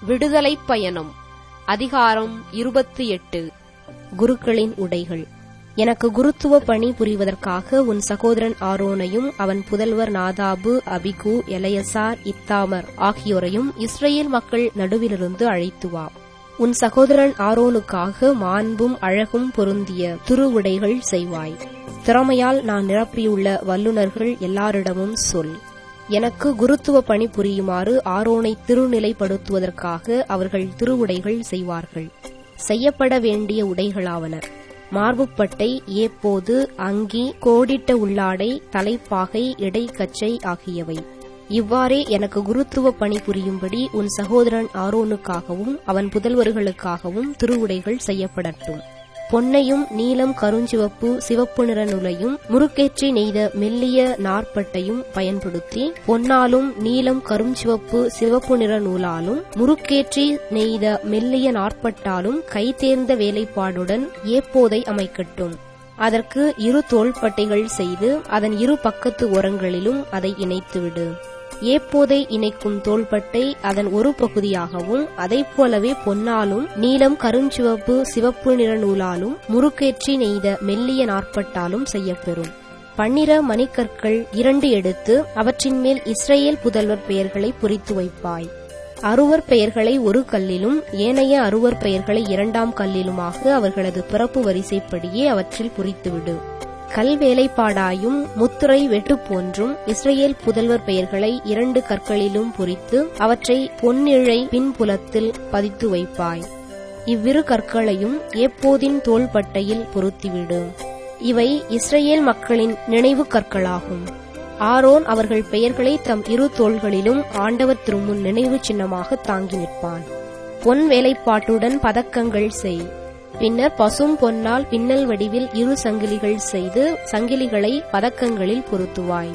விடுதலைப் பயணம் அதிகாரம் இருபத்தி எட்டு குருக்களின் உடைகள் எனக்கு குருத்துவ பணி புரிவதற்காக உன் சகோதரன் ஆரோனையும் அவன் புதல்வர் நாதாபு அபிகு எலையசார் இத்தாமர் ஆகியோரையும் இஸ்ரேல் மக்கள் நடுவிலிருந்து அழைத்து வா உன் சகோதரன் ஆரோனுக்காக மாண்பும் அழகும் பொருந்திய துருவுடைகள் செய்வாய் திறமையால் நான் நிரப்பியுள்ள வல்லுநர்கள் எல்லாரிடமும் சொல் எனக்கு குருத்துவ பணி புரியுமாறு ஆரோனை திருநிலைப்படுத்துவதற்காக அவர்கள் திருவுடைகள் செய்வார்கள் செய்யப்பட வேண்டிய உடைகளாவன மார்புப்பட்டை ஏப்போது அங்கி கோடிட்ட உள்ளாடை தலைப்பாகை இடைக்கச்சை ஆகியவை இவ்வாறே எனக்கு குருத்துவ பணி புரியும்படி உன் சகோதரன் ஆரோனுக்காகவும் அவன் புதல்வர்களுக்காகவும் திருவுடைகள் செய்யப்படட்டும் பொன்னையும் நீலம் கருஞ்சிவப்பு சிவப்பு நிற நுழையும் முறுக்கேற்றி நெய்த மெல்லிய நாற்பட்டையும் பயன்படுத்தி பொன்னாலும் நீலம் கருஞ்சிவப்பு சிவப்பு நிற நூலாலும் முறுக்கேற்றி நெய்த மெல்லிய நாற்பட்டாலும் கைதேர்ந்த வேலைப்பாடுடன் ஏப்போதை அமைக்கட்டும் அதற்கு இரு தோள்பட்டைகள் செய்து அதன் இரு பக்கத்து ஓரங்களிலும் அதை இணைத்துவிடு ஏப்போதை இணைக்கும் தோள்பட்டை அதன் ஒரு பகுதியாகவும் அதைப் போலவே பொன்னாலும் நீலம் கருஞ்சிவப்பு சிவப்பு நிற நூலாலும் முறுக்கேற்றி நெய்த மெல்லிய நாற்பட்டாலும் செய்யப்பெறும் பன்னிர மணிக்கற்கள் இரண்டு எடுத்து அவற்றின் மேல் இஸ்ரேல் புதல்வர் பெயர்களை பொறித்து வைப்பாய் அறுவர் பெயர்களை ஒரு கல்லிலும் ஏனைய அறுவர் பெயர்களை இரண்டாம் கல்லிலுமாக அவர்களது பிறப்பு வரிசைப்படியே அவற்றில் பொறித்துவிடு கல் வேலைப்பாடாயும் முத்துரை வெட்டு போன்றும் இஸ்ரேல் புதல்வர் பெயர்களை இரண்டு கற்களிலும் பொறித்து அவற்றை பொன்னிழை பின்புலத்தில் பதித்து வைப்பாய் இவ்விரு கற்களையும் எப்போதின் தோள்பட்டையில் பொருத்திவிடு இவை இஸ்ரேல் மக்களின் நினைவு கற்களாகும் ஆரோன் அவர்கள் பெயர்களை தம் இரு தோள்களிலும் ஆண்டவர் திருமுன் நினைவு சின்னமாக தாங்கி நிற்பான் பொன் வேலைப்பாட்டுடன் பதக்கங்கள் செய் பின்னர் பசும் பொன்னால் பின்னல் வடிவில் இரு சங்கிலிகள் செய்து சங்கிலிகளை பதக்கங்களில் பொருத்துவாய்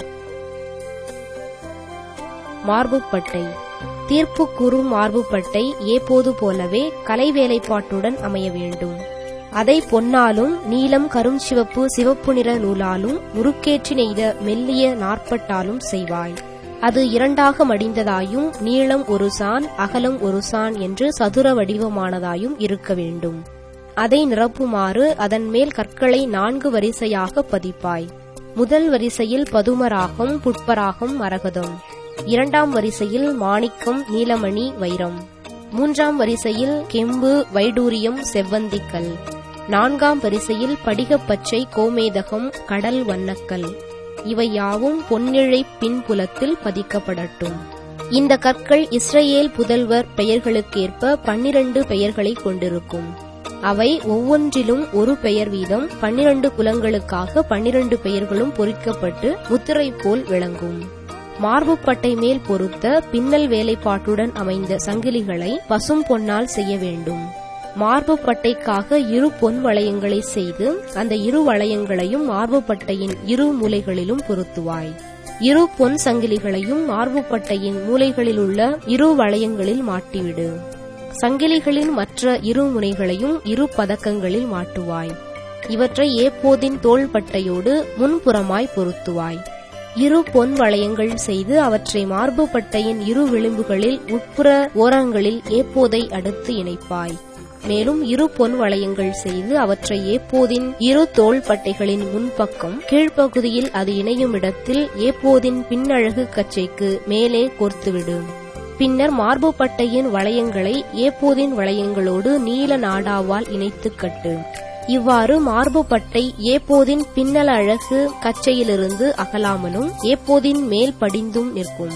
மார்புப்பட்டை தீர்ப்பு குறு மார்புப்பட்டை ஏப்போது போலவே கலை வேலைப்பாட்டுடன் அமைய வேண்டும் அதை பொன்னாலும் நீலம் கருஞ்சிவப்பு சிவப்பு நிற நூலாலும் முறுக்கேற்றி நெய்த மெல்லிய நாற்பட்டாலும் செய்வாய் அது இரண்டாக மடிந்ததாயும் நீளம் ஒரு சான் அகலம் ஒரு சான் என்று சதுர வடிவமானதாயும் இருக்க வேண்டும் அதை நிரப்புமாறு அதன் மேல் கற்களை நான்கு வரிசையாக பதிப்பாய் முதல் வரிசையில் பதுமராகம் புட்பராகம் மரகதம் இரண்டாம் வரிசையில் மாணிக்கம் நீலமணி வைரம் மூன்றாம் வரிசையில் கெம்பு வைடூரியம் செவ்வந்திக்கல் நான்காம் வரிசையில் படிகப்பச்சை கோமேதகம் கடல் வண்ணக்கல் இவை யாவும் பொன்னிழை பின்புலத்தில் பதிக்கப்படட்டும் இந்த கற்கள் இஸ்ரேல் புதல்வர் பெயர்களுக்கேற்ப பன்னிரண்டு பெயர்களை கொண்டிருக்கும் அவை ஒவ்வொன்றிலும் ஒரு பெயர் வீதம் பன்னிரண்டு குலங்களுக்காக பன்னிரண்டு பெயர்களும் பொறிக்கப்பட்டு முத்திரை போல் விளங்கும் மார்புப்பட்டை மேல் பொருத்த பின்னல் வேலைப்பாட்டுடன் அமைந்த சங்கிலிகளை பசும் பொன்னால் செய்ய வேண்டும் மார்பு பட்டைக்காக இரு பொன் வளையங்களை செய்து அந்த இரு வளையங்களையும் மார்பு பட்டையின் இரு மூலைகளிலும் பொருத்துவாய் இரு பொன் சங்கிலிகளையும் மார்பு பட்டையின் மூலைகளில் உள்ள இரு வளையங்களில் மாட்டிவிடு சங்கிலிகளின் மற்ற இரு முனைகளையும் இரு பதக்கங்களில் மாட்டுவாய் இவற்றை ஏப்போதின் தோள்பட்டையோடு முன்புறமாய் பொருத்துவாய் இரு பொன் வளையங்கள் செய்து அவற்றை மார்பு பட்டையின் இரு விளிம்புகளில் உட்புற ஓரங்களில் ஏப்போதை அடுத்து இணைப்பாய் மேலும் இரு பொன் வளையங்கள் செய்து அவற்றை ஏப்போதின் இரு தோள் பட்டைகளின் முன்பக்கம் கீழ்ப்பகுதியில் அது இணையும் இடத்தில் ஏப்போதின் பின்னழகு கச்சைக்கு மேலே கோர்த்துவிடு பின்னர் மார்பு பட்டையின் வளையங்களை ஏப்போதின் வளையங்களோடு நீல நாடாவால் இணைத்து கட்டு இவ்வாறு மார்பு பட்டை ஏப்போதின் பின்னல அழகு கச்சையிலிருந்து அகலாமலும் ஏப்போதின் மேல் படிந்தும் நிற்கும்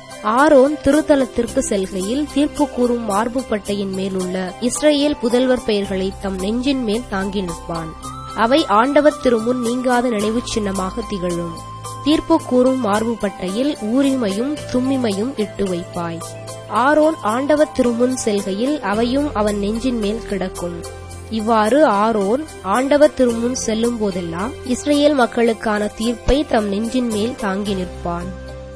ஆரோன் திருத்தலத்திற்கு செல்கையில் தீர்ப்பு கூறும் மார்பு பட்டையின் மேலுள்ள இஸ்ரேல் புதல்வர் பெயர்களை தம் நெஞ்சின் மேல் தாங்கி நிற்பான் அவை ஆண்டவர் திருமுன் நீங்காத நினைவு சின்னமாக திகழும் தீர்ப்பு கூறும் மார்பு பட்டையில் ஊரிமையும் தும்மிமையும் இட்டு வைப்பாய் ஆரோன் ஆண்டவர் திருமுன் செல்கையில் அவையும் அவன் நெஞ்சின் மேல் கிடக்கும் இவ்வாறு ஆரோன் ஆண்டவர் திருமுன் செல்லும் போதெல்லாம் இஸ்ரேல் மக்களுக்கான தீர்ப்பை தம் நெஞ்சின் மேல் தாங்கி நிற்பான்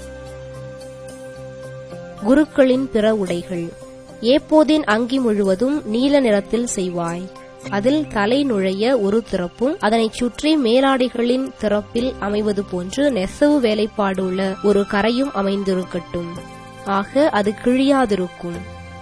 குருக்களின் பிற உடைகள் ஏப்போதின் அங்கி முழுவதும் நீல நிறத்தில் செய்வாய் அதில் தலை நுழைய ஒரு திறப்பும் அதனைச் சுற்றி மேலாடைகளின் திறப்பில் அமைவது போன்று நெசவு வேலைப்பாடு உள்ள ஒரு கரையும் அமைந்திருக்கட்டும் ஆக அது கிழியாதிருக்கும்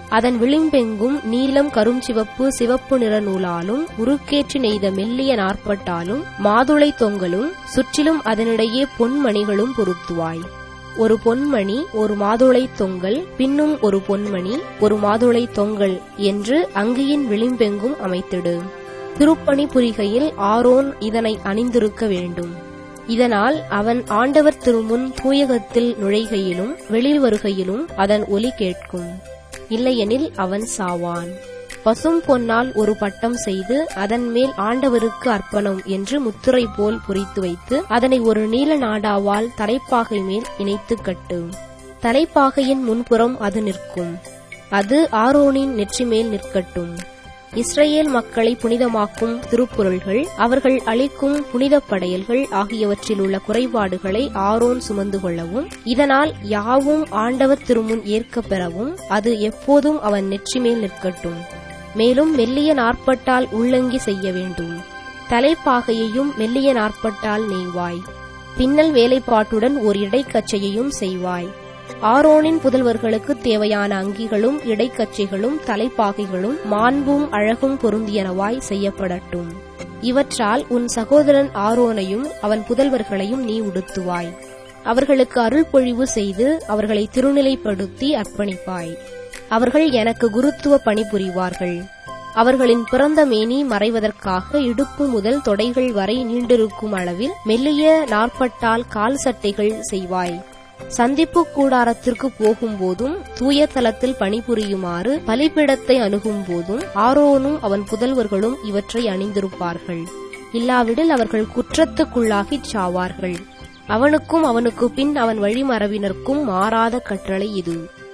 அதன் விளிம்பெங்கும் நீலம் கருஞ்சிவப்பு சிவப்பு நிற நூலாலும் உருக்கேற்றி நெய்த மெல்லிய நாற்பட்டாலும் மாதுளை தொங்கலும் சுற்றிலும் அதனிடையே பொன்மணிகளும் பொருத்துவாய் ஒரு பொன்மணி ஒரு மாதுளை தொங்கல் பின்னும் ஒரு பொன்மணி ஒரு மாதுளை தொங்கல் என்று அங்கியின் விளிம்பெங்கும் அமைத்திடு திருப்பணி புரிகையில் ஆரோன் இதனை அணிந்திருக்க வேண்டும் இதனால் அவன் ஆண்டவர் திருமுன் தூயகத்தில் நுழைகையிலும் வெளியில் வருகையிலும் அதன் ஒலி கேட்கும் இல்லையெனில் அவன் சாவான் பசும் பொன்னால் ஒரு பட்டம் செய்து அதன் மேல் ஆண்டவருக்கு அர்ப்பணம் என்று முத்துரை போல் பொறித்து வைத்து அதனை ஒரு நீல நாடாவால் தலைப்பாகை மேல் இணைத்து கட்டு தலைப்பாகையின் முன்புறம் அது நிற்கும் அது ஆரோனின் நெற்றி மேல் நிற்கட்டும் இஸ்ரேல் மக்களை புனிதமாக்கும் திருப்பொருள்கள் அவர்கள் அளிக்கும் புனித படையல்கள் ஆகியவற்றில் உள்ள குறைபாடுகளை ஆரோன் சுமந்து கொள்ளவும் இதனால் யாவும் ஆண்டவர் திருமுன் ஏற்கப் பெறவும் அது எப்போதும் அவன் நெற்றி மேல் நிற்கட்டும் மேலும் மெல்லிய நாற்பட்டால் உள்ளங்கி செய்ய வேண்டும் தலைப்பாகையையும் மெல்லிய நாற்பட்டால் நெய்வாய் பின்னல் வேலைப்பாட்டுடன் ஒரு இடைக்கச்சையையும் செய்வாய் ஆரோனின் புதல்வர்களுக்கு தேவையான அங்கிகளும் இடைக்கச்சைகளும் தலைப்பாகைகளும் மாண்பும் அழகும் பொருந்தியனவாய் செய்யப்படட்டும் இவற்றால் உன் சகோதரன் ஆரோனையும் அவன் புதல்வர்களையும் நீ உடுத்துவாய் அவர்களுக்கு அருள் பொழிவு செய்து அவர்களை திருநிலைப்படுத்தி அர்ப்பணிப்பாய் அவர்கள் எனக்கு குருத்துவ பணி புரிவார்கள் அவர்களின் பிறந்த மேனி மறைவதற்காக இடுப்பு முதல் தொடைகள் வரை நீண்டிருக்கும் அளவில் மெல்லிய நாற்பட்டால் கால் சட்டைகள் செய்வாய் சந்திப்பு கூடாரத்திற்கு போகும்போதும் தூய தலத்தில் பணிபுரியுமாறு பலிபிடத்தை அணுகும் போதும் ஆரோனும் அவன் புதல்வர்களும் இவற்றை அணிந்திருப்பார்கள் இல்லாவிடில் அவர்கள் குற்றத்துக்குள்ளாகிச் சாவார்கள் அவனுக்கும் அவனுக்கு பின் அவன் வழிமரபினருக்கும் மாறாத கட்டளை இது